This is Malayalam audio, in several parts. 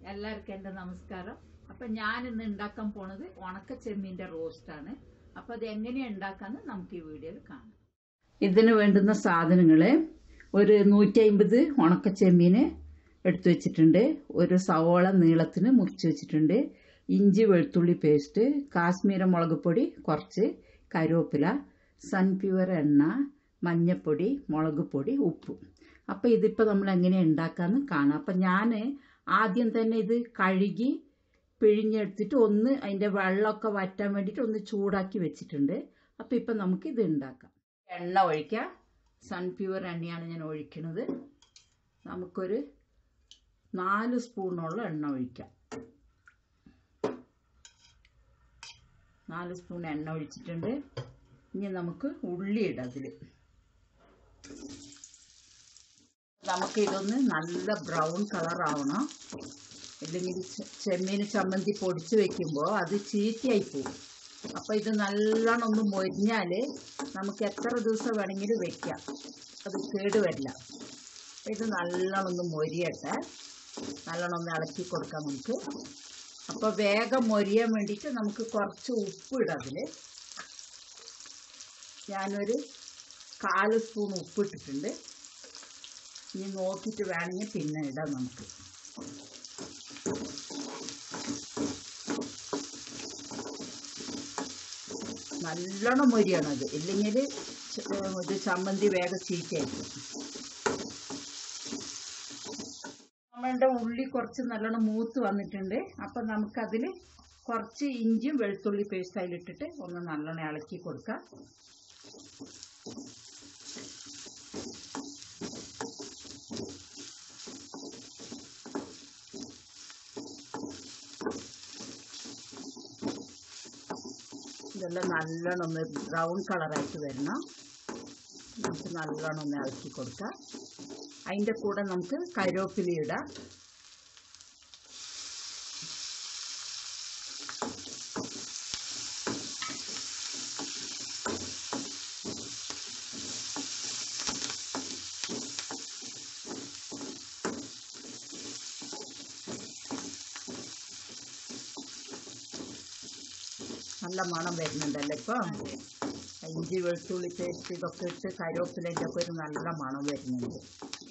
എല്ലാവർക്കും എൻ്റെ നമസ്കാരം അപ്പൊ ഞാൻ ഇന്ന് ഉണ്ടാക്കാൻ പോണത് ഉണക്ക ചെമ്മീന്റെ റോസ്റ്റ് ആണ് അപ്പൊ അത് എങ്ങനെയാ ഉണ്ടാക്കാന്ന് നമുക്ക് ഈ വീഡിയോയിൽ കാണാം ഇതിന് വേണ്ടുന്ന സാധനങ്ങള് ഒരു നൂറ്റി അമ്പത് ഉണക്ക ചെമ്മീന് എടുത്തു വെച്ചിട്ടുണ്ട് ഒരു സവോള നീളത്തിന് മുറിച്ച് വെച്ചിട്ടുണ്ട് ഇഞ്ചി വെളുത്തുള്ളി പേസ്റ്റ് കാശ്മീര മുളക് പൊടി കുറച്ച് കരുവേപ്പില സൺഫ്ലവർ എണ്ണ മഞ്ഞപ്പൊടി മുളക് പൊടി ഉപ്പ് അപ്പോൾ ഇതിപ്പോൾ നമ്മൾ എങ്ങനെ ഉണ്ടാക്കാമെന്ന് കാണാം അപ്പം ഞാൻ ആദ്യം തന്നെ ഇത് കഴുകി പിഴിഞ്ഞെടുത്തിട്ട് ഒന്ന് അതിൻ്റെ വെള്ളമൊക്കെ വറ്റാൻ വേണ്ടിയിട്ട് ഒന്ന് ചൂടാക്കി വെച്ചിട്ടുണ്ട് അപ്പോൾ ഇപ്പം നമുക്ക് ഇത് ഉണ്ടാക്കാം എണ്ണ ഒഴിക്കാം സൺഫ്ലവർ എണ്ണയാണ് ഞാൻ ഒഴിക്കുന്നത് നമുക്കൊരു നാല് സ്പൂണോളം എണ്ണ ഒഴിക്കാം നാല് സ്പൂൺ എണ്ണ ഒഴിച്ചിട്ടുണ്ട് ഇനി നമുക്ക് ഉള്ളി ഇടാം അതിൽ നമുക്ക് ഇതൊന്ന് നല്ല ബ്രൗൺ കളർ ആവണം ഇല്ലെങ്കിൽ ചെ- ചെമ്മീൻ ചമ്മന്തി പൊടിച്ച് വെക്കുമ്പോൾ അത് ചീത്തയായി പോകും അപ്പോൾ ഇത് നല്ലോണം ഒന്ന് മൊരിഞ്ഞാൽ നമുക്ക് എത്ര ദിവസം വേണമെങ്കിലും വെക്കാം അത് കേട് വരില്ല അപ്പോൾ ഇത് നല്ലോണം ഒന്ന് മൊരിയട്ടെ നല്ലോണം ഒന്ന് ഇളക്കി കൊടുക്കാം നമുക്ക് അപ്പോൾ വേഗം മൊരിയാൻ വേണ്ടിയിട്ട് നമുക്ക് കുറച്ച് ഉപ്പ് ഇടാം അതിൽ ഞാനൊരു കാല് സ്പൂൺ ഉപ്പ് ഇട്ടിട്ടുണ്ട് ഇനി നോക്കിയിട്ട് വേണമെങ്കിൽ പിന്നെ ഇടാം നമുക്ക് നല്ലോണം മൊരിയണത് ഇല്ലെങ്കിൽ ഇത് ചമ്മന്തി വേഗം ചീത്തയായിരിക്കും നമ്മളുടെ ഉള്ളി കുറച്ച് നല്ലോണം മൂത്ത് വന്നിട്ടുണ്ട് അപ്പം നമുക്കതിൽ കുറച്ച് ഇഞ്ചിയും വെളുത്തുള്ളി പേസ്റ്റ് അതിലിട്ടിട്ട് ഒന്ന് നല്ലോണം ഇളക്കി കൊടുക്കാം ഇതെല്ലാം നല്ലോണം ഒന്ന് ബ്രൗൺ കളറായിട്ട് വരണം നമുക്ക് നല്ലോണം ഒന്ന് ഇളക്കി കൊടുക്കാം അതിൻ്റെ കൂടെ നമുക്ക് കരുവേപ്പില ഇടാം നല്ല മണം വരുന്നുണ്ടല്ലോ ഇപ്പോൾ ഇഞ്ചി വെളുത്തുള്ളി പേസ്റ്റ് ഇതൊക്കെ ഇട്ട് കരുവേപ്പിലൻ്റെ ഒക്കെ ഒരു നല്ല മണം വരുന്നുണ്ട്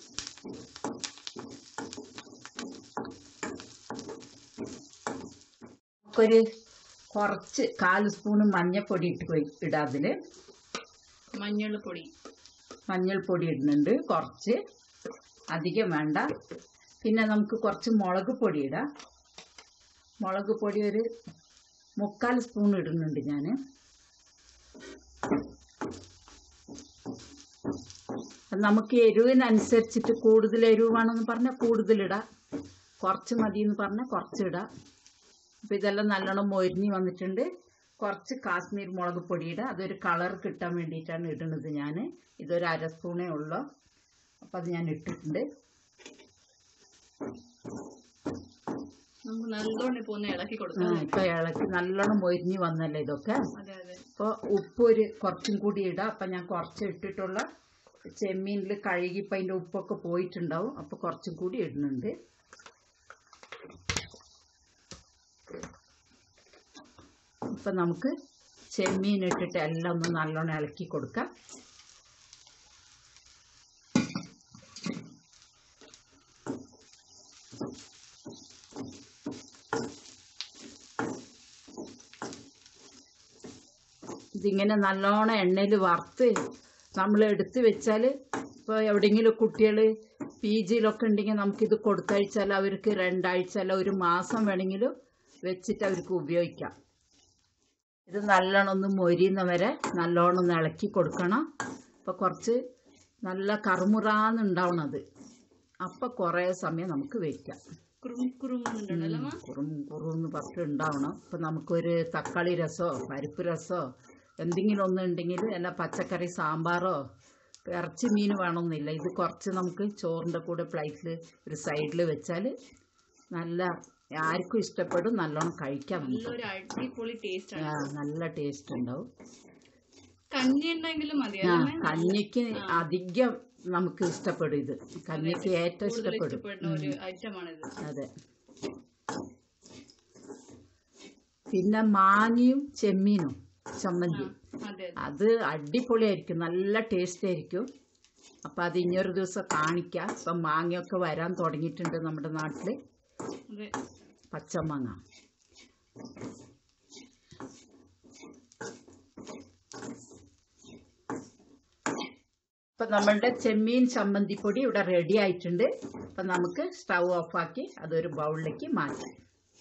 ഒരു കുറച്ച് കാല് സ്പൂണ് മഞ്ഞൾപ്പൊടി ഇട്ട് കൊയ്- ഇടാം അതിൽ മഞ്ഞൾപ്പൊടി മഞ്ഞൾപ്പൊടി ഇടുന്നുണ്ട് കുറച്ച് അധികം വേണ്ട പിന്നെ നമുക്ക് കുറച്ച് മുളക് പൊടി ഇടാം മുളക് പൊടി ഒരു മുക്കാൽ സ്പൂൺ ഇടുന്നുണ്ട് ഞാൻ നമുക്ക് എരിവിനനുസരിച്ചിട്ട് കൂടുതൽ എരിവ് വേണമെന്ന് പറഞ്ഞാൽ കൂടുതലിടാം കുറച്ച് മതി എന്ന് പറഞ്ഞാൽ കുറച്ചിടാം അപ്പം ഇതെല്ലാം നല്ലോണം മൊരിഞ്ഞ് വന്നിട്ടുണ്ട് കുറച്ച് കാശ്മീർ മുളക് പൊടി ഇടാം അതൊരു കളർ കിട്ടാൻ വേണ്ടിയിട്ടാണ് ഇടുന്നത് ഞാൻ ഇതൊരു അര സ്പൂണേ ഉള്ളൂ അപ്പം അത് ഞാൻ ഇട്ടിട്ടുണ്ട് നമുക്ക് നല്ലോണം ഇപ്പൊ ഒന്ന് ഇളക്കി ആ, കൊടുക്കാം ഇപ്പൊ ഇളക്കി നല്ലോണം മൊരിഞ്ഞ് വന്നല്ലേ ഇതൊക്കെ അതെ അതെ അപ്പോൾ ഉപ്പ് ഒരു കുറച്ചും കൂടി ഇടാം അപ്പം ഞാൻ കുറച്ച് ഇട്ടിട്ടുള്ള ചെമ്മീനിൽ കഴുകിപ്പോൾ അതിൻ്റെ ഉപ്പൊക്കെ പോയിട്ടുണ്ടാവും അപ്പോൾ കുറച്ചും കൂടി ഇടുന്നുണ്ട് ഇപ്പം നമുക്ക് ചെമ്മീൻ ഇട്ടിട്ട് എല്ലാം ഒന്ന് നല്ലോണം ഇളക്കി കൊടുക്കാം ഇതിങ്ങനെ നല്ലോണം എണ്ണയിൽ വറുത്ത് നമ്മൾ എടുത്ത് വെച്ചാൽ ഇപ്പോൾ എവിടെയെങ്കിലും കുട്ടികൾ പി ജിയിലൊക്കെ ഉണ്ടെങ്കിൽ നമുക്കിത് കൊടുത്തയച്ചാൽ അവർക്ക് രണ്ടാഴ്ച അല്ല ഒരു മാസം വേണമെങ്കിലും വെച്ചിട്ട് അവർക്ക് ഉപയോഗിക്കാം ഇത് നല്ലോണം ഒന്ന് മൊരിയുന്നവരെ നല്ലോണം ഒന്ന് ഇളക്കി കൊടുക്കണം അപ്പോൾ കുറച്ച് നല്ല കറുമുറാന്നുണ്ടാവണത് അപ്പോൾ കുറേ സമയം നമുക്ക് വയ്ക്കാം കുറും കുറും എന്നുണ്ടല്ലോ അമ്മ? കുറും കുറുന്ന് പത്ത് ഉണ്ടാവണം ഇപ്പം നമുക്കൊരു തക്കാളി രസമോ പരിപ്പ് രസമോ എന്തെങ്കിലും ഒന്നും ഉണ്ടെങ്കിൽ അല്ല പച്ചക്കറി സാമ്പാറോ ഇറച്ചി മീൻ വേണമെന്നില്ല ഇത് കുറച്ച് നമുക്ക് ചോറിൻ്റെ കൂടെ പ്ലേറ്റിൽ ഒരു സൈഡിൽ വെച്ചാൽ നല്ല ആർക്കും ഇഷ്ടപ്പെടും നല്ലോണം കഴിക്കാം നമുക്ക് നല്ലൊരു അടിപൊളി ടേസ്റ്റ് ആ, ആണ് നല്ല ടേസ്റ്റ് ഉണ്ടാവും കഞ്ഞി ഉണ്ടെങ്കിലും മതി ആ അല്ലേ? കഞ്ഞിക്ക് അധികം നമുക്ക് ഇഷ്ടപ്പെടും ഇത് കഞ്ഞിക്ക് ഏറ്റവും കൂടുതൽ ഇഷ്ടപ്പെടും ഇഷ്ടപ്പെടുന്ന ഒരു ഐറ്റം ആണിത് അതെ പിന്നെ മാങ്ങയും ചെമ്മീനും ചമ്മന്തി അതെ അതെ അത് അടിപൊളിയായിരിക്കും നല്ല ടേസ്റ്റ് ആയിരിക്കും അപ്പം അത് ഇനിയൊരു ദിവസം കാണിക്കാം ഇപ്പം മാങ്ങയൊക്കെ വരാൻ തുടങ്ങിയിട്ടുണ്ട് നമ്മുടെ നാട്ടിൽ അതെ പച്ചമാങ്ങ ഇപ്പൊ നമ്മളുടെ ചെമ്മീൻ ചമ്മന്തിപ്പൊടി ഇവിടെ റെഡി ആയിട്ടുണ്ട് അപ്പൊ നമുക്ക് സ്റ്റൗ ഓഫാക്കി അതൊരു ബൗളിലേക്ക് മാറ്റാം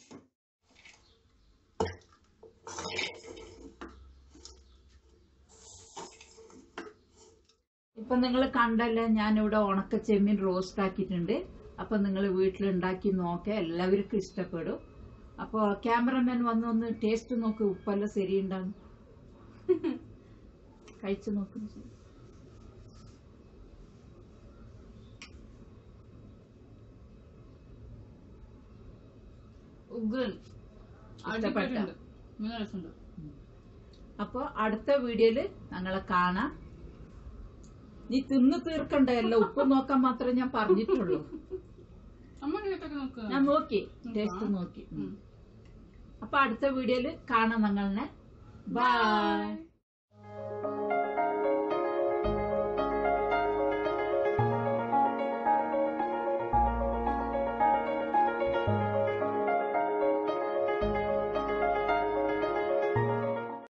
ഇപ്പൊ നിങ്ങൾ കണ്ടല്ലേ ഞാനിവിടെ ഉണക്ക ചെമ്മീൻ റോസ്റ്റ് ആക്കിയിട്ടുണ്ട് അപ്പൊ നിങ്ങൾ വീട്ടിലുണ്ടാക്കി നോക്കുക എല്ലാവർക്കും ഇഷ്ടപ്പെടും അപ്പോൾ ക്യാമറമാൻ വന്ന് ഒന്ന് ടേസ്റ്റ് നോക്ക് ഉപ്പെല്ലാം ശരിയുണ്ടാകും കഴിച്ചു നോക്കുന്നു ശരി. ഉഗ്രൻ ഇഷ്ടപ്പെട്ടോ? അടിപൊളിയുണ്ട്. നല്ല രസമുണ്ട് അപ്പോൾ അടുത്ത വീഡിയോയിൽ ഞങ്ങളെ കാണാം നീ തിന്ന് തീർക്കണ്ടല്ലോ ഉപ്പ് നോക്കാൻ മാത്രമേ ഞാൻ പറഞ്ഞിട്ടുള്ളൂ അമ്മ ഇങ്ങനത്തൊക്കെ നോക്കുക ഞാൻ നോക്കി ടേസ്റ്റ് നോക്കി ഉം. അപ്പൊ അടുത്ത വീഡിയോയിൽ കാണാം ഞങ്ങളെ ബൈ